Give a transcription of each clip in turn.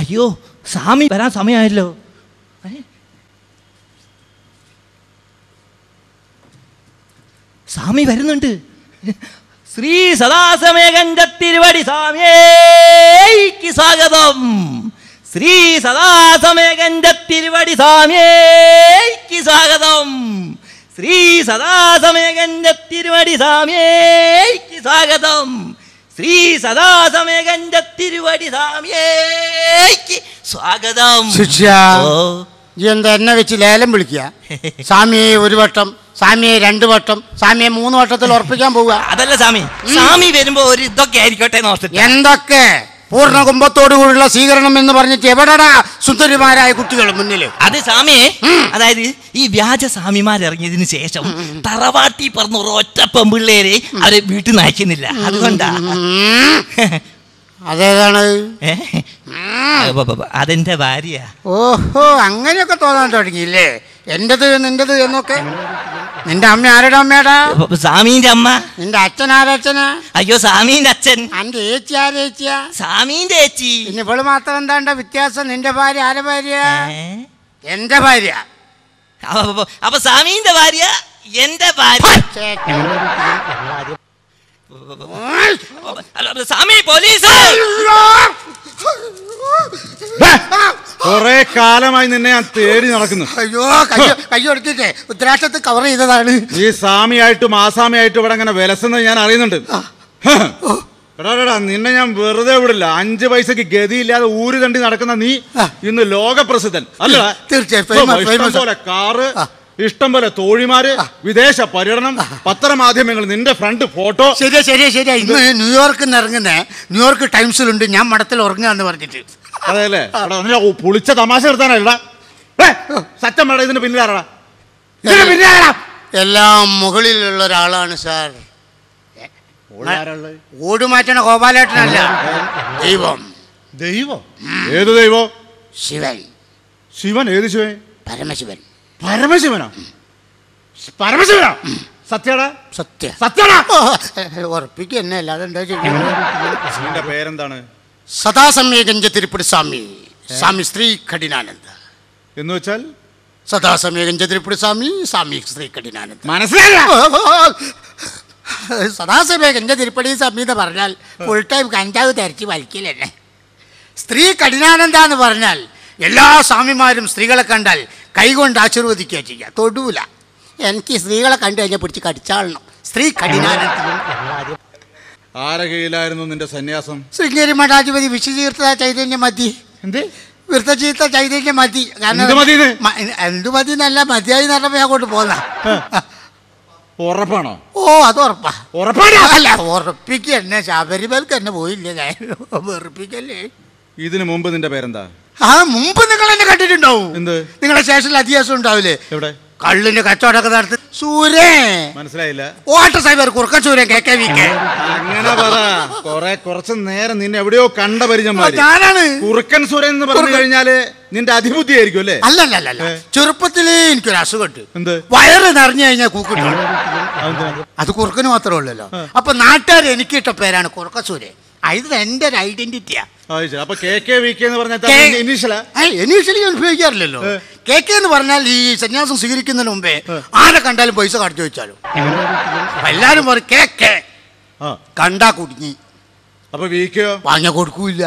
അയ്യോ സ്വാമി വരാൻ സമയമായല്ലോ ഏ? സ്വാമി വരുന്നുണ്ട് ശ്രീ സദാസമേകന്റെ തിരുവടി സ്വാമിയേക്ക് സ്വാഗതം ശ്രീ സദാസമേകന്റെ തിരുവടി സ്വാമിയേക്ക് സ്വാഗതം ശ്രീ സദാസമേകന്റെ തിരുവടി സ്വാമിയേക്ക് സ്വാഗതം ശ്രീ സദാസമേകന്റെ തിരുവടി സ്വാമിയേക്ക് സ്വാഗതം ശിക്ഷ ഓ ഈ എന്താ എന്നെ വെച്ച് ലേലം വിളിക്കുക സ്വാമിയെ ഒരു വട്ടം സ്വാമിയെ രണ്ട് വട്ടം സ്വാമിയെ മൂന്ന് വട്ടത്തിൽ ഉറപ്പിക്കാൻ പോവുക അതല്ല സ്വാമി സ്വാമി വരുമ്പോ ഒരു ഇതൊക്കെ ആയിരിക്കട്ടെ എന്ന് ഓർത്തിട്ടാ. എന്തൊക്കെ പൂർണ്ണ കുംഭത്തോടുകൂടിയുള്ള സ്വീകരണം എന്ന് പറഞ്ഞിട്ട് എവിടെടാ സുന്ദരിമാരായ കുട്ടികൾ മുന്നിൽ അത് സ്വാമിയെ അതായത് ഈ വ്യാജ സ്വാമിമാരിറങ്ങിയതിന് ശേഷം തറവാട്ടി പറഞ്ഞ ഒരൊറ്റ പെമ്പിള്ളേരെ അവരെ വീട്ടിൽ നിന്ന് അയക്കുന്നില്ല അതുകൊണ്ടാ അതേതാണ് ഏ? അപ്പൊ, അപ്പൊ, അപ്പൊ, അതെന്റെ ഭാര്യ ഓഹോ അങ്ങനെയൊക്കെ തോന്നാൻ തുടങ്ങിയില്ലേ എന്റത് നിന്റത് എന്നൊക്കെ നിന്റെ അമ്മ ആരുടെ അമ്മയാടാ അപ്പൊ, സ്വാമീന്റെ അമ്മ നിന്റെ അച്ഛൻ ആരച്ഛനാ അയ്യോ സ്വാമീന്റെ അച്ഛൻ അന്റെ ഏച്ചി ആരേച്ചിയാ സ്വാമീന്റെ ചേച്ചി പിന്നെ ഇവള് മാത്രം എന്താണ്ട വ്യത്യാസം നിന്റെ ഭാര്യ ആരെ ഭാര്യ ഏ? എന്റെ ഭാര്യ അപ്പൊ, അപ്പൊ, അപ്പൊ സ്വാമീന്റെ ഭാര്യ എന്റെ ഭാര്യ അല്ല, അപ്പൊ, സ്വാമി പോലീസ് കൊറേ കാലമായി നിന്നെ ഞാൻ തേടി നടക്കുന്നു അയ്യോ കയ്യോ കയ്യോ എടുത്തിട്ടേ ഉത്തരാക്ഷത്ത് കവർ ചെയ്തതാണ് ഈ സ്വാമിയായിട്ടും ആസാമിയായിട്ടും ഇവിടെ അങ്ങനെ വിലസുന്നത് ഞാൻ അറിയുന്നുണ്ട് എടാ എടാ, നിന്നെ ഞാൻ വെറുതെ വിടില്ല അഞ്ച് പൈസക്ക് ഗതിയില്ലാതെ ഊര് തണ്ടി നടക്കുന്ന നീ ഇന്ന് ലോകപ്രസിദ്ധൻ അല്ല തീർച്ചയായും, famous, ഇഷ്ടം famous. പോലെ കാറ് ഇഷ്ടം പോലെ തോഴിമാര് വിദേശ പര്യടനം പത്രമാധ്യമങ്ങൾ നിന്റെ ഫ്രണ്ട് ഫോട്ടോ ശരിയാ ശരിയാ ശരിയാ ഇന്ന് ന്യൂയോർക്കിൽ നിന്ന് ഇറങ്ങുന്നേ ന്യൂയോർക്ക് ടൈംസിലുണ്ട് ഞാൻ മഠത്തിൽ ഉറങ്ങുക എന്ന് പറഞ്ഞിട്ട് അതെല്ലേ എടാ, നിന്നെ ഓ പുളിച്ച തമാശ എടുത്താനല്ല സത്യം വേണ്ട ഇതിന് പിന്നിലാരടാ ഇതിന് പിന്നിലാരാ എല്ലാം മുകളിലുള്ള ഒരാളാണ് സാർ ഓടുമാറ്റണ ഗോപാലേട്ടനല്ല ദൈവം ദൈവം ഏത് ദൈവം ശിവൻ ശിവൻ ഏത് ശിവൻ പരമശിവൻ പരമശിവനോ പരമശിവനോ സത്യടാ സത്യ സത്യടാ ഉറപ്പിക്കുക എന്നെ അല്ലാതെ എന്താ ചെയ്യുന്നത് നിന്റെ പേരെന്താണ് സദാസമേകഞ്ച തിരുപ്പതി സ്വാമി സ്വാമി സ്ത്രീ കഠിനാനന്ദ എന്ന് വെച്ചാൽ സദാസമേകഞ്ച തിരുപ്പതി സ്വാമി സ്വാമി സ്ത്രീ കഠിനാനന്ദ മനസ്സിലായില്ല സദാസമേകഞ്ച തിരുപ്പതി സ്വാമി എന്ന് പറഞ്ഞാൽ ഫുൾ ടൈം കഞ്ചാവ് തരച്ച് വലിക്കലെന്നെ സ്ത്രീ കഠിനാനന്ദ എന്ന് പറഞ്ഞാൽ എല്ലാ സ്വാമിമാരും സ്ത്രീകളെ കണ്ടാൽ കൈകൊണ്ട് ആശീർവദിക്കുക ചെയ്യുക തൊടൂല എനിക്ക് സ്ത്രീകളെ കണ്ടു കഴിഞ്ഞാൽ പിടിച്ച് കടിച്ചാളണം സ്ത്രീ കഠിനാനന്ദ ആരെ കീഴിലായിരുന്നു നിന്റെ സന്യാസം ശൃംഗേരി മഠാധിപതി വിശ്വതീർത്ഥ ചൈതന്യ മതി എന്ത് വൃത്തചീത്ത ചൈതന്യം മതി എന്ത് മതീന്ന്? മ- എന്ത് മതി എന്നല്ല മതിയായി നടന്നപ്പോ ഞാൻ കൊണ്ട് പോന്ന ഉറപ്പാണോ ഓ അത് ഉറപ്പാ ഉറപ്പാണോ അല്ല ഉറപ്പിക്ക എന്നെ ശബരിമലക്ക് എന്നെ പോയില്ല ഞാൻ വെറുപ്പിക്കല്ലേ ഇതിനു മുമ്പ് നിന്റെ പേരെന്താ ആ മുമ്പ് നിങ്ങൾ എന്നെ കണ്ടിട്ടുണ്ടാവും എന്ത്? നിങ്ങളെ സ്റ്റേഷനിൽ അധികാസം ഉണ്ടാവില്ലേ എവിടെ കള്ളിന്റെ കച്ചവടമൊക്കെ നടത്തി സൂര്യേ മനസ്സിലായില്ല ഓട്ട സൈബർ കുറുക്കൻ സൂര്യൻ കെ കെ വി കെ അങ്ങനെ പറ കൊറേ കുറച്ച് നേരം നിന്നെ എവിടെയോ കണ്ട പരിചയമാര് ഞാനാണ് കുറുക്കൻ സുരൻ എന്ന് പറഞ്ഞു കുറുക്കൻ. കഴിഞ്ഞാല് നിന്റെ അതിബുദ്ധി ആയിരിക്കും അല്ലേ അല്ലല്ല അല്ല ഏ. ചെറുപ്പത്തിലേ എനിക്കൊരു അസുഖമുണ്ട് എന്ത്? വയറ് നിറഞ്ഞു കഴിഞ്ഞാൽ കൂക്കിട്ടു അതെന്താ? അത് കുറുക്കന് മാത്രമേ ഉള്ളല്ലോ അപ്പൊ നാട്ടുകാർ എനിക്ക് ഇട്ട പേരാണ് കുറുക്കസൂര്യ ഇത് എന്റെ ഒരു ഐഡന്റിറ്റിയാ അത് ശരി. അപ്പൊ കെ കെ വി കെ എന്ന് പറഞ്ഞാൽ കെ- ഇനീഷ്യലാ ഇനീഷ്യലി ഞാൻ ഉപയോഗിക്കാറില്ലല്ലോ ഏ. കെ കെ എന്ന് പറഞ്ഞാൽ ഈ സന്യാസം സ്വീകരിക്കുന്നതിന് മുമ്പേ ആരെ കണ്ടാലും പൈസ കടച്ചു വെച്ചാലും അപ്പൊ എല്ലാരും പറയും കെ കെ ആ കണ്ടാ കുടുങ്ങി അപ്പൊ വി കെയോ വാങ്ങിയ കൊടുക്കൂല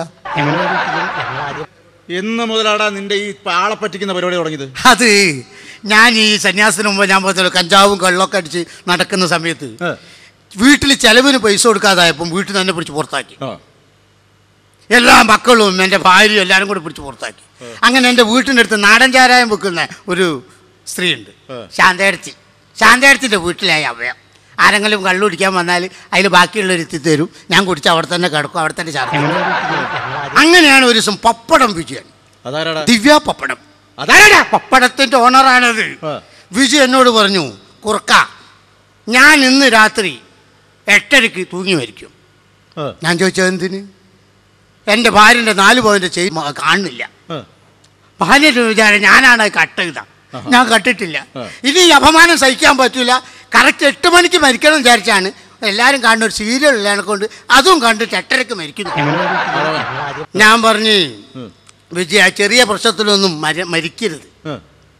എന്ന് മുതലാടാ നിന്റെ ഈ പാളെ പറ്റിക്കുന്ന പരിപാടി തുടങ്ങിയത് അത് ഞാൻ ഈ സന്യാസത്തിന് മുമ്പ് ഞാൻ പറഞ്ഞല്ലോ കഞ്ചാവും കള്ളൊക്കെ അടിച്ച് നടക്കുന്ന സമയത്ത് ഏ. വീട്ടിൽ ചെലവിന് പൈസ കൊടുക്കാതായപ്പം വീട്ടിൽ നിന്ന് തന്നെ പിടിച്ച് പുറത്താക്കി ആ എല്ലാ മക്കളും എൻ്റെ ഭാര്യയും എല്ലാവരും കൂടി പിടിച്ച് പുറത്താക്കി അങ്ങനെ എൻ്റെ വീട്ടിൻ്റെ അടുത്ത് നാടൻ ചാരായം വെക്കുന്ന ഒരു സ്ത്രീയുണ്ട് ഏ. ശാന്തേടത്തി ശാന്തേടത്തിൻ്റെ വീട്ടിലായി അവയം ആരെങ്കിലും കള്ളു കുടിക്കാൻ വന്നാൽ അതിൽ ബാക്കിയുള്ളവർ എത്തി തരും ഞാൻ കുടിച്ച് അവിടെ തന്നെ കിടക്കും അവിടെ തന്നെ ചാർത്തും അങ്ങനെയാണ് ഒരു ദിവസം പപ്പടം വിജയൻ അതാരാടാ ദിവ്യ പപ്പടം അതാരാടാ പപ്പടത്തിൻ്റെ ഓണറാണത് ആ. വിജയ് എന്നോട് പറഞ്ഞു കുറുക്ക ഞാൻ ഇന്ന് രാത്രി എട്ടരയ്ക്ക് തൂങ്ങി മരിക്കും ആ, ഞാൻ ചോദിച്ചത് എന്തിന് എൻ്റെ ഭാര്യൻ്റെ നാല് പോയിന്റ് ചെയ് മ- കാണുന്നില്ല ആ. ഭാര്യയുടെ വിചാരം ഞാനാണ് അത് കട്ട് ചെയ്ത ഞാൻ കട്ടിട്ടില്ല ആ. ഇനി ഈ അപമാനം സഹിക്കാൻ പറ്റൂല കറക്റ്റ് എട്ട് മണിക്ക് മരിക്കണം എന്ന് വിചാരിച്ചാണ് എല്ലാവരും കാണുന്ന ഒരു സീരിയൽ ഉള്ളതിനെ കൊണ്ട് അതും കണ്ടിട്ട് എട്ടരക്ക് മരിക്കുന്നു ഞാൻ പറഞ്ഞു വിജയ ചെറിയ പ്രശ്നത്തിലൊന്നും മര മരിക്കരുത് ഏ.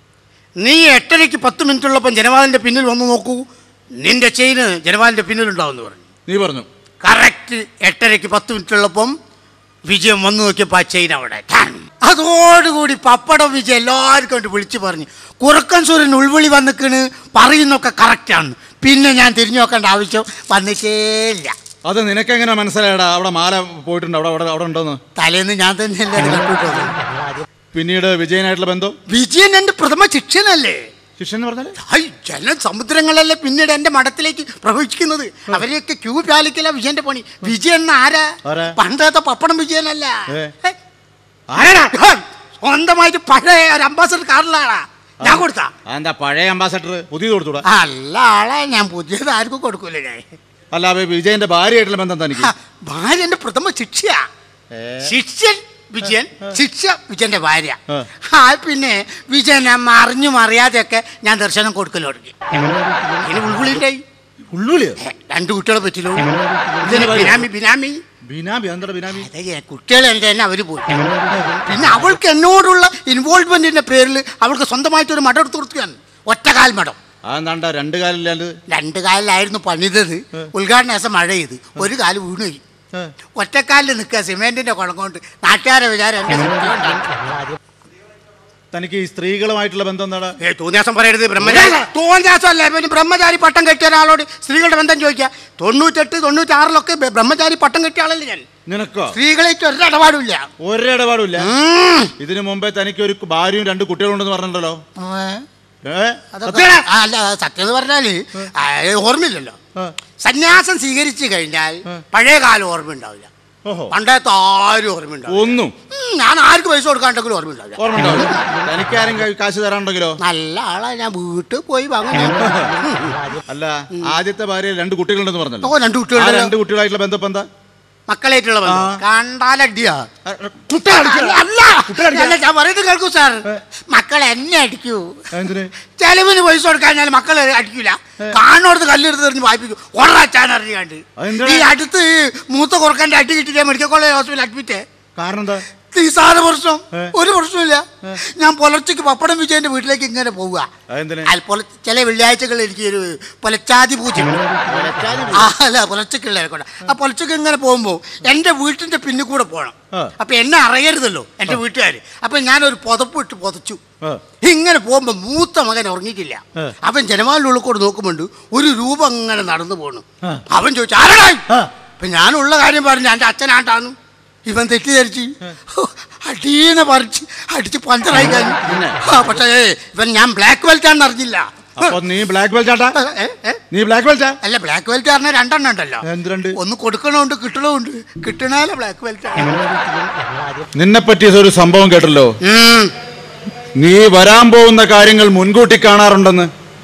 നീ എട്ടരയ്ക്ക് പത്ത് മിനിറ്റ് ഉള്ളപ്പം ജനവാദിന്റെ പിന്നിൽ വന്ന് നോക്കൂ നിന്റെ ചെയിന് ജനവാദിന്റെ പിന്നിലുണ്ടാവുമെന്ന് പറഞ്ഞു നീ പറഞ്ഞു കറക്റ്റ് എട്ടരയ്ക്ക് പത്ത് മിനിറ്റ് ഉള്ളപ്പം വിജയം വന്നു നോക്കിയപ്പോൾ ആ ചെയിൻ അവിടെ ടാൻ. അതോടുകൂടി പപ്പടം വിജയം എല്ലാവർക്കും കൊണ്ട് വിളിച്ചു പറഞ്ഞു കുറുക്കൻ സൂര്യൻ ഉൾവിളി വന്നിക്കണ് പറയുന്നൊക്കെ കറക്റ്റാണ് പിന്നെ ഞാൻ തിരിഞ്ഞു നോക്കേണ്ട ആവശ്യം വന്നിട്ടേ ഇല്ല അത് നിനക്കെങ്ങനെ മനസ്സിലായടാ അവിടെ മാല പോയിട്ടുണ്ട് അവിടെ അവിടെ അവിടെ ഉണ്ടോന്ന് തലേന്ന് ഞാൻ തന്നെയല്ലേ അത് കണ്ടുപിട്ടത് പിന്നീട് വിജയനായിട്ടുള്ള ബന്ധം വിജയൻ എൻ്റെ പ്രഥമ ശിക്ഷനല്ലേ ശിഷ്യൻ എന്ന് പറഞ്ഞാല് ഹൈ ജല സമുദ്രങ്ങളല്ലേ പിന്നീട് എൻ്റെ മഠത്തിലേക്ക് പ്രവഹിക്കുന്നത് അവരെയൊക്കെ ക്യൂ പാലിക്കല വിജയന്റെ പണി വിജയൻ ആരാ ആരാ? പണ്ടത്തെ പപ്പടം വിജയനല്ല ഏ. ഹേ, ആരാടാ ഹേ, സ്വന്തമായിട്ട് പഴയ ഒരു അംബാസഡർ കാറിലാടാ ഞാൻ കൊടുത്താ എന്താ പഴയ അംബാസഡർ പുതിയത് കൊടുത്തൂടാ അല്ല ആളെ ഞാൻ പുതിയത് ആർക്കും കൊടുക്കൂല ഞാൻ അല്ല അപ്പൊ വിജയന്റെ ഭാര്യയായിട്ടുള്ള ബന്ധം തനിക്ക് ഹ, ഭാര്യ എൻ്റെ പ്രഥമ ശിക്ഷയാ ഏ. ശിഷ്യൻ വിജയൻ ശിക്ഷ വിജയന്റെ ഭാര്യ ആ. ആ പിന്നെ വിജയൻ അറിഞ്ഞും അറിയാതെയൊക്കെ ഞാൻ ദർശനം കൊടുക്കൽ തുടങ്ങി ഇനി ഉൾവിളിണ്ടായി ഉള്ളുളിയോ രണ്ട് കുട്ടികളെ പറ്റില്ലോ ഇതിന് ബിനാമി ബിനാമി ബിനാമി എന്താ ബിനാമി അതെ കുട്ടികൾ എൻ്റെ തന്നെ അവർ പോയി പിന്നെ അവൾക്ക് എന്നോടുള്ള ഇൻവോൾവ്മെന്റിന്റെ പേരിൽ അവൾക്ക് സ്വന്തമായിട്ട് ഒരു മഠം എടുത്തു കൊടുക്കുകയാണ് ഒറ്റകാൽ മഠം അതെന്താണ്ട രണ്ട് കാലില്ലാണ്ട് രണ്ട് കാലിലായിരുന്നു പണിതത് ഉദ്ഘാടന ദിവസം മഴ ചെയ്ത് ഒരു കാല് വീണുപോയി ഏ. ഒറ്റക്കാലിൽ നിൽക്കുക സിമെന്റിന്റെ കുളം കൊണ്ട് നാട്ടുകാരെ വിചാരം എൻ്റെ ശക്തി കൊണ്ടാണ്. തനിക്ക് ഈ സ്ത്രീകളുമായിട്ടുള്ള ബന്ധം എന്താടാ ഏ തോന്നിയാസം പറയരുത് ബ്രഹ്മചാരി തോന്നിയാസം അല്ല പിന്നെ ബ്രഹ്മചാരി പട്ടം കെട്ടിയ ഒരാളോട് സ്ത്രീകളുടെ ബന്ധം ചോദിക്കുക തൊണ്ണൂറ്റെട്ട് തൊണ്ണൂറ്റാറിലൊക്കെ ബ- ബ്രഹ്മചാരി പട്ടം കെട്ടിയ ആളല്ലേ ഞാൻ നിനക്കോ സ്ത്രീകളായിട്ട് ഒരിടപാടുമില്ല ഒരിടപാടുമില്ല ഉം. ഇതിനു മുമ്പേ തനിക്ക് ഒരു ഭാര്യയും രണ്ട് കുട്ടികളുണ്ടെന്ന് പറഞ്ഞിട്ടുണ്ടല്ലോ ഏ? ഏ അതൊക്കെ- സത്യമാണോ? ആ, അല്ല അത് സത്യം എന്ന് പറഞ്ഞാല് ആ, ഓർമ്മയില്ലല്ലോ ആ. സന്യാസം സ്വീകരിച്ചു കഴിഞ്ഞാൽ പഴയ കാലം ഓർമ്മ ഉണ്ടാവില്ല ഓഹോ പണ്ടത്തെ ആരും ഓർമ്മ ഉണ്ടാവില്ല ഒന്നും ഉം, ഞാൻ ആർക്ക് പൈസ കൊടുക്കാണ്ടെങ്കിലും ഓർമ്മ ഉണ്ടാവില്ല ഓർമ്മ ഉണ്ടാവില്ല തനിക്ക് ആരും ക- കാശ് തരാനുണ്ടെങ്കിലോ നല്ല ആളാ ഞാൻ വീട്ടിൽ പോയി വാങ്ങും അല്ല ആദ്യത്തെ ഭാര്യ രണ്ട് കുട്ടികളുണ്ടെന്ന് പറഞ്ഞല്ലോ ഓ രണ്ട് ആ കുട്ടികളുടെ രണ്ട് കുട്ടികളായിട്ടുള്ള ബന്ധം ഇപ്പൊ എന്താ മക്കളായിട്ടുള്ള ബന്ധം ആ. കണ്ടാലടിയാ ആ, കുട്ടി കളിക്കണോ? അല്ല കുട്ടി കളിക്കണോ? അല്ല, ഞാൻ പറയുന്നത് കേൾക്കൂ സാർ മക്കൾ എന്നെ അടിക്കൂ എന്തിന് ചെലവിന് പൈസ കൊടുക്കാൻ ഞാൻ മക്കളെ അടിക്കൂല കാണോടത്ത് കല്ലെടുത്ത് എറിഞ്ഞ് വായിപ്പിക്കും ഒറാച്ചാൻ അറിയാണ്ട് അതെന്താ? ഈ അടുത്ത് മൂത്ത കുറക്കൻ്റെ അടി കിട്ടിയിട്ട് മെഡിക്കൽ കോളേജ് ഹോസ്പിറ്റലിൽ അഡ്മിറ്റ് കാരണം എന്താ നിസാര പ്രശ്നം ഏ. ഒരു പ്രശ്നമില്ല ഞാൻ പുലർച്ചയ്ക്ക് പപ്പടം വിജയന്റെ വീട്ടിലേക്ക് ഇങ്ങനെ പോവുക അതെന്തിന് അൽ പൊല ചില വെള്ളിയാഴ്ചകളിൽ എനിക്ക് ഒരു പൊലച്ചാതി പൂജ ആ അല്ല പുലർച്ചയ്ക്കുള്ള കൊണ്ട് ആ പുലർച്ചയ്ക്ക് ഇങ്ങനെ പോകുമ്പോൾ എൻ്റെ വീട്ടിൻ്റെ പിന്നിൽ കൂടെ പോകണം ആ. അപ്പൊ എന്നെ അറിയരുതല്ലോ എൻ്റെ വീട്ടുകാർ അപ്പൊ ഞാനൊരു പുതപ്പ് ഇട്ട് പുതച്ചു ആ. ഇങ്ങനെ പോകുമ്പോൾ മൂത്ത മകൻ ഉറങ്ങിയിട്ടില്ല ആ. അവൻ ജനവാലിൻ്റെ ഉള്ളിൽ കൂടെ നോക്കുമ്പോണ്ട് ഒരു രൂപം അങ്ങനെ നടന്നു പോകണം ആ. അവൻ ചോദിച്ചു ആരാടാ ആ. അപ്പൊ ഞാനുള്ള കാര്യം പറഞ്ഞു എൻ്റെ അച്ഛനാട്ടാന്ന് ഇവൻ തെറ്റിദ്ധരിച്ച് അടീനെ പറിച്ച് അടിച്ച് പഞ്ചറായി കഴിഞ്ഞു ആ, പക്ഷേ ഇവൻ ഞാൻ ബ്ലാക്ക് ബെൽറ്റ് ആണെന്ന് അറിഞ്ഞില്ല അപ്പൊ നീ ബ്ലാക്ക് ബെൽറ്റ് ആട്ടാ ഏ, ഏ? നീ ബ്ലാക്ക് ബെൽറ്റാ അല്ല ബ്ലാക്ക് ബെൽറ്റ് പറഞ്ഞ രണ്ടെണ്ണം ഉണ്ടല്ലോ എന്ത് രണ്ട് ഒന്ന് കൊടുക്കണമുണ്ട് കിട്ടണമുണ്ട് കിട്ടണാല ബ്ലാക്ക് ബെൽറ്റ് നിന്നെ പറ്റിയ ഒരു സംഭവം കേട്ടല്ലോ നീ വരാൻ പോകുന്ന കാര്യങ്ങൾ മുൻകൂട്ടി കാണാറുണ്ടെന്ന്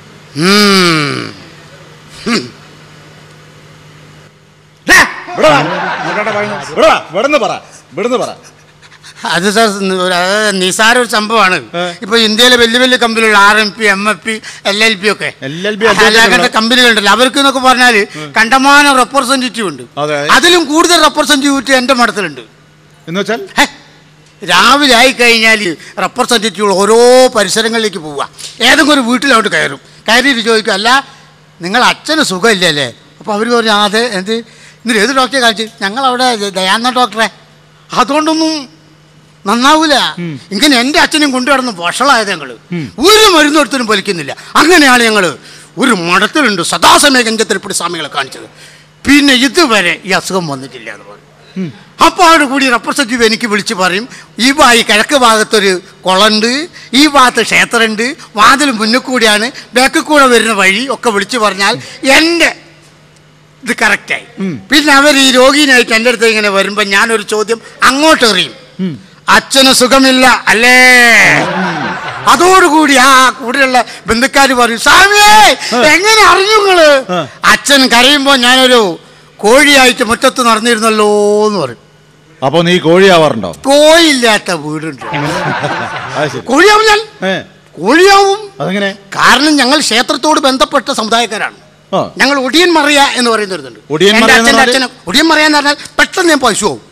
ദേ, ഇവിടെ വാ. ഇങ്ങോട്ടാ പറയുന്നെ. ഇവിടെ വാ. ഇവിടുന്ന് പറ ഇവിടുന്ന് പറ അത് സാർ ഒരു- അത് നിസാര ഒരു സംഭവമാണ് ഏ. ഇപ്പൊ ഇന്ത്യയിലെ വലിയ വലിയ കമ്പനികൾ R M P M F P L L P ഒക്കെ LLP അങ്ങനത്തെ കമ്പനികളുണ്ടല്ലോ അവർക്ക് എന്നൊക്കെ പറഞ്ഞാൽ കണ്ടമാനം റെപ്രസെന്റേറ്റീവ് ഉണ്ട് അതെ. അതിലും കൂടുതൽ റെപ്രസെന്റേറ്റീവ് എന്റെ മഠത്തിലുണ്ട് എന്ന് വെച്ചാൽ ഹേ, രാവിലെ ആയി കഴിഞ്ഞാൽ റെപ്രസെൻറ്റേറ്റീവുകൾ ഓരോ പരിസരങ്ങളിലേക്ക് പോവുക ഏതെങ്കിലും ഒരു വീട്ടിലോട്ട് കയറും കയറിയിട്ട് ചോദിക്കും അല്ല നിങ്ങൾ അച്ഛന് സുഖമില്ലല്ലേ അപ്പോൾ അവർ പറഞ്ഞു "ആ, അതെ എന്ത് ഇന്നിട്ട് ഏത് ഡോക്ടറെ കാണിച്ച് ഞങ്ങളവിടെ ദയാന്ന ഡോക്ടറെ അതുകൊണ്ടൊന്നും നന്നാവൂല ഇങ്ങനെ എൻ്റെ അച്ഛനും കൊണ്ടു കിടന്ന് വഷളായത് ഞങ്ങൾ ഒരു മരുന്ന് എടുത്തിനും പൊലിക്കുന്നില്ല അങ്ങനെയാണ് ഞങ്ങൾ ഒരു മഠത്തിലുണ്ട് സദാസമയ ഗഞ്ചത്തിൽപ്പെടി സ്വാമികളെ കാണിച്ചത് പിന്നെ ഇതുവരെ ഈ അസുഖം വന്നിട്ടില്ല എന്ന് പറഞ്ഞു അപ്പോൾ അവിടെ കൂടി റെപ്രസെൻറ്റേറ്റീവ് എനിക്ക് വിളിച്ച് പറയും ഈ ഭാ ഈ കിഴക്ക് ഭാഗത്തൊരു കുളമുണ്ട് ഈ ഭാഗത്ത് ക്ഷേത്രമുണ്ട് വാതിൽ മുന്നിൽ കൂടിയാണ് ബാക്കിൽ കൂടെ വരുന്ന വഴി ഒക്കെ വിളിച്ച് പറഞ്ഞാൽ എൻ്റെ ഇത് കറക്റ്റായി പിന്നെ അവർ ഈ രോഗീനായിട്ട് എൻ്റെ അടുത്ത് ഇങ്ങനെ വരുമ്പോൾ ഞാനൊരു ചോദ്യം അങ്ങോട്ട് എറിയും അച്ഛന് സുഖമില്ല അല്ലേ അതോടുകൂടി ആ കൂടെയുള്ള ബന്ധുക്കാർ പറയും സ്വാമിയേ എങ്ങനെ അറിഞ്ഞു നിങ്ങള് ആ. അച്ഛൻ കരയുമ്പോൾ ഞാനൊരു കോഴിയായിട്ട് മുറ്റത്ത് നടന്നിരുന്നല്ലോ എന്ന് പറയും അപ്പൊ നീ കോഴിയാവാറുണ്ടോ കോഴിയില്ലാത്ത വീടുണ്ട് അത് ശരി കോഴിയാവും ഞാൻ ഏ കോഴിയാവും അതെങ്ങനെ കാരണം ഞങ്ങൾ ക്ഷേത്രത്തോട് ബന്ധപ്പെട്ട സമുദായക്കാരാണ് ആ ഞങ്ങൾ ഒടിയൻ മറിയ എന്ന് പറയുന്നൊരുന്നുണ്ട് ഒടിയൻ എൻ്റെ മറിയ എന്ന് അച്ഛൻ്റെ പറഞ്ഞാൽ? അച്ഛന് ഒടിയൻ മറിയ എന്ന് പറഞ്ഞാൽ പെട്ടെന്ന് ഞാൻ പശു ആവും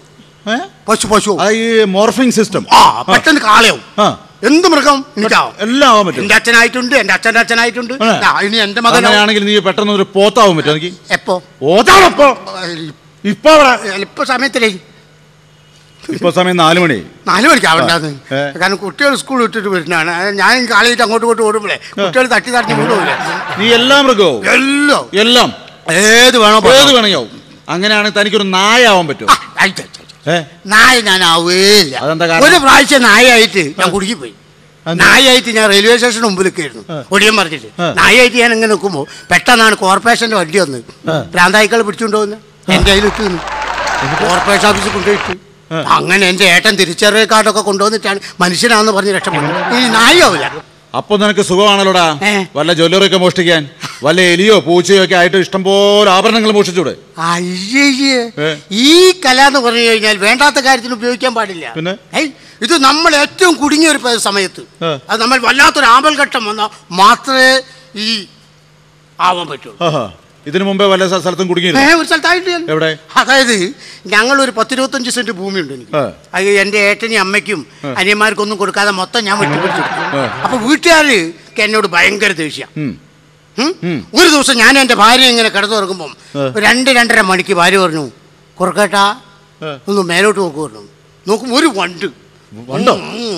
ഏ? പശു പശു അത് ഈ മോർഫിംഗ് സിസ്റ്റം ആ പെട്ടെന്ന് കാളയാവും ആ എന്ത് മൃഗം എനിക്കാവും എല്ലാം ആവാൻ പറ്റും എന്റെ അച്ഛനായിട്ടുണ്ട് എന്റെ അച്ഛന്റെ അച്ഛനായിട്ടുണ്ട് ആ. ആ, ഇനി എന്റെ മകനാവും അങ്ങനെയാണെങ്കിൽ നീ പെട്ടെന്ന് ഒരു പോത്താവാൻ പറ്റും എനിക്ക് എപ്പോ പോത്താണപ്പോ ഇപ്പൊ അവിടെ ഇപ്പൊ സമയത്തിലേ ഇപ്പൊ സമയം നാലു മണി നാല് മണിക്കാവണ്ടാന്ന് ഏ. കാരണം കുട്ടികൾ സ്കൂൾ വിട്ടിട്ട് വരുന്നതാണ് അത് ഞാൻ കാളിയിട്ട് അങ്ങോട്ട് ഇങ്ങോട്ട് ഓടുമ്പോഴേ കുട്ടികൾ തട്ടി തട്ടി വിടൂലേ നീ എല്ലാം മൃഗവും എല്ലാം എല്ലാം ഏത് വേണോ ഏത് പറഞ്ഞോ. വേണമെങ്കിൽ തനിക്കൊരു നായ ആവാൻ പറ്റും പറ്റും ആ, ആയിട്ട്, ആയിട്ട്, ആയിട്ട്. ഏ നായ ഞാൻ ആവേയില്ല അതെന്താ കാരണം? ഒരു പ്രാവശ്യം നായായിട്ട് ഞാൻ കുടുക്കി പോയി അതെന്താ? നായായിട്ട് ഞാൻ റെയിൽവേ സ്റ്റേഷൻ മുമ്പിലൊക്കെയായിരുന്നു ആ. ഒടിയൻ പറഞ്ഞിട്ട് ആ. നായായിട്ട് ഞാൻ ഇങ്ങനെ നിൽക്കുമ്പോൾ പെട്ടെന്നാണ് കോർപ്പറേഷന്റെ വണ്ടി വന്ന് ആ. പ്രാന്തായിക്കൾ പിടിച്ചുകൊണ്ട് വന്ന് എന്റെ കയ്യിൽ ഇട്ട് നിന്നു കോർപ്പറേഷൻ ഓഫീസിൽ കൊണ്ടുപോയിട്ട് ആ. അങ്ങനെ എന്റെ ഏട്ടൻ തിരിച്ചറിയൽ കാർഡൊക്കെ കൊണ്ടുവന്നിട്ടാണ് മനുഷ്യനാണെന്ന് പറഞ്ഞ് രക്ഷപ്പെട്ടു ഇനി നായാവില്ല അപ്പൊ നിനക്ക് സുഖമാണല്ലോടാ ഏ. വല്ല ജ്വല്ലറി ഒക്കെ മോഷ്ടിക്കാൻ വല്ല എലിയോ പൂച്ചയോ ഒക്കെ ആയിട്ട് ഇഷ്ടംപോലെ ആഭരണങ്ങൾ മോഷ്ടിച്ചൂടെ അയ്യയ്യേ ഏ. ഈ കല എന്ന് പറഞ്ഞു കഴിഞ്ഞാൽ വേണ്ടാത്ത കാര്യത്തിന് ഉപയോഗിക്കാൻ പാടില്ല പിന്നെ? ഏയ്, ഇത് നമ്മൾ ഏറ്റവും കുടുങ്ങിയ ഒരു പ- സമയത്ത് ആ. അത് നമ്മൾ വല്ലാത്തൊരു ആപൽഘട്ടം വന്നാൽ മാത്രമേ ഈ ആവാൻ പറ്റുള്ളൂ ആഹാ. ഇതിനു മുമ്പേ വല്ല സ്ഥ- സ്ഥലത്തും ഏ, കുടുങ്ങിയില്ല ഒരു സ്ഥലത്തായിട്ട് ഞാൻ. എവിടെ? അതായത് ഞങ്ങൾ ഒരു പത്തിരുപത്തഞ്ച് സെന്റ് ഭൂമിയുണ്ട് എനിക്ക് ആ. അത് എന്റെ ഏട്ടനും അമ്മയ്ക്കും അനിയന്മാർക്കൊന്നും കൊടുക്കാതെ മൊത്തം ഞാൻ വെട്ടിപ്പിടിച്ചു ആ. അപ്പൊ വീട്ടുകാര് എന്നോട് ഭയങ്കര ദേഷ്യ ഉം. ഉം? ഉം. ഒരു ദിവസം ഞാൻ എൻ്റെ ഭാര്യ ഇങ്ങനെ കിടന്നു തുറക്കുമ്പം ആ. ഒരു രണ്ട് രണ്ടര മണിക്ക് ഭാര്യ പറഞ്ഞു കുറുക്കേട്ടാ ആ. ഒന്ന് മേലോട്ട് നോക്കു പറഞ്ഞു നോക്കുമ്പോ ഒരു വണ്ട് വണ്ടോ?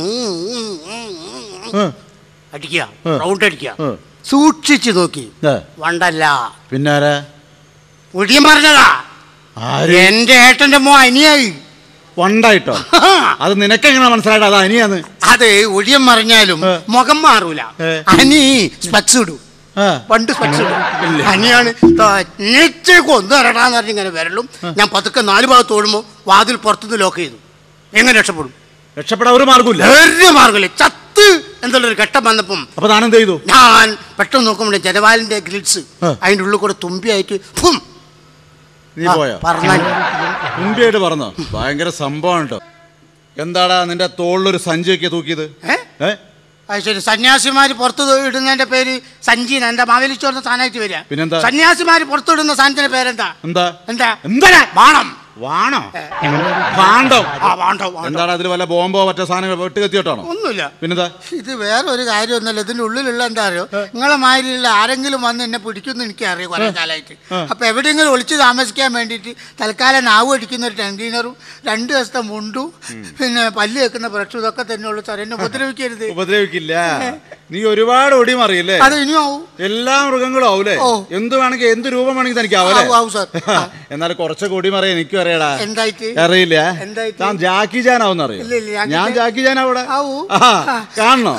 ആ. അടിക്കുക ആ. റൗണ്ട് അടിക്കുക ആ. സൂക്ഷിച്ചു നോക്കി ആ. വണ്ടല്ല പിന്നാരാ ഒടിയൻ പറഞ്ഞതാ ആര് എന്റെ ഏട്ടന്റെ മോ അനിയായി വണ്ടായിട്ടോ അത് നിനക്കെങ്ങനെ മനസ്സിലായിട്ട് അത് അനിയാന്ന് അത് ഒടിയൻ പറഞ്ഞാലും ആ. മുഖം മാറൂല ഏ. അനി സ്പെക്സ് ഇടും ആ. പണ്ട് സ്പെക്സ് ഇടും അനിയാണ് നെച്ചേക്ക് ഒന്ന് തരടാന്ന് പറഞ്ഞ് ഇങ്ങനെ വരലും ഞാൻ പതുക്കെ നാല് ഭാഗത്ത് ഓടുമ്പോൾ വാതിൽ പുറത്തുനിന്ന് ലോക്ക് ചെയ്തു എങ്ങനെ രക്ഷപ്പെടും രക്ഷപ്പെടാൻ ഒരു മാർഗമില്ല ഒരു മാർഗമില്ല ചത്ത് എന്നുള്ളൊരു ഘട്ടം വന്നപ്പം അപ്പൊ താനെന്ത് ചെയ്തു ഞാൻ പെട്ടെന്ന് നോക്കുമ്പോൾ ജനവാലിന്റെ ഗ്രിൽസ് ആ. അതിൻ്റെ ഉള്ളിൽ കൂടെ തുമ്പിയായിട്ട് ഫും നീ പോയോ പറഞ്ഞാൽ മുമ്പിയായിട്ട് പറഞ്ഞോ ഭയങ്കര സംഭവം കേട്ടോ എന്താടാ നിന്റെ തോളിലൊരു സഞ്ചിയൊക്കെ തൂക്കിയത് ഏ ഏ അത് ശരി സന്യാസിമാര് പുറത്ത് ഇടുന്നതിന്റെ പേര് സഞ്ജീന എന്താ മാവേലിച്ചോർന്ന സാധനമായിട്ട് വരിക പിന്നെന്താ? സന്യാസിമാര് പുറത്തിടുന്ന സാധനത്തിന്റെ പേരെന്താ എന്താ എന്താ എന്താടാ ബാണം വാണോ ഭാണ്ഡം ആ വാണ്ടോ വാണ്ടോ എന്താണ് അതിൽ വല്ല ബോംബോ മറ്റോ സാധനങ്ങൾ വെട്ട് കത്തിയോട്ടാണോ ഒന്നുമില്ല പിന്നെന്താ ഇത് വേറെ ഒരു കാര്യമൊന്നുമല്ല ഇതിന്റെ ഉള്ളിലുള്ള എന്താ അറിയോ നിങ്ങളെ മാതിരിയുള്ള ആരെങ്കിലും വന്ന് എന്നെ പിടിക്കുമെന്ന് എനിക്കറിയാം കുറെ കാലമായിട്ട് ആ. അപ്പൊ എവിടെയെങ്കിലും ഒളിച്ച് താമസിക്കാൻ വേണ്ടിയിട്ട് തൽക്കാലം നാവ് അടിക്കുന്ന ഒരു ടെൻറ്റീനറും രണ്ട് ദിവസത്തെ മുണ്ടും പിന്നെ പല്ല് വെക്കുന്ന ബ്രഷും ഇതൊക്കെ തന്നെ ഉള്ളു സാർ എന്നെ ഉപദ്രവിക്കരുത് ഉപദ്രവിക്കില്ല നീ ഒരുപാട് ഒടിയും അറിയില്ലേ അത് ഇനിയും ആവും എല്ലാ മൃഗങ്ങളും ആവൂലേ ഓ. എന്ത് വേണമെങ്കിൽ എന്ത് രൂപം വേണമെങ്കിൽ തനിക്ക് ആവല്ലേ ആവും, ആവും സാർ. ആ. എന്നാലും കുറച്ചൊക്കെ ഒടിയും അറിയാം എനിക്കും അറിയടാ എന്തായിട്ട് അറിയില്ല എന്തായിട്ട്? താൻ ജാക്കി ജാൻ ആവുന്ന അറിയോ ഇല്ല, ഇല്ല, ജാക്കി ഞാൻ ചാൻ- ജാക്കി ജാൻ അവിടെ ആവൂ. ആ, കാണണോ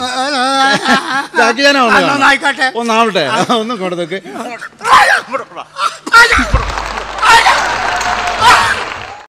ജാക്കി ജാൻ ആ, എന്നാ ആയിക്കോട്ടെ. ഒന്നാവട്ടെ ഒന്ന് കൊണ്ട് നോക്ക് ആ,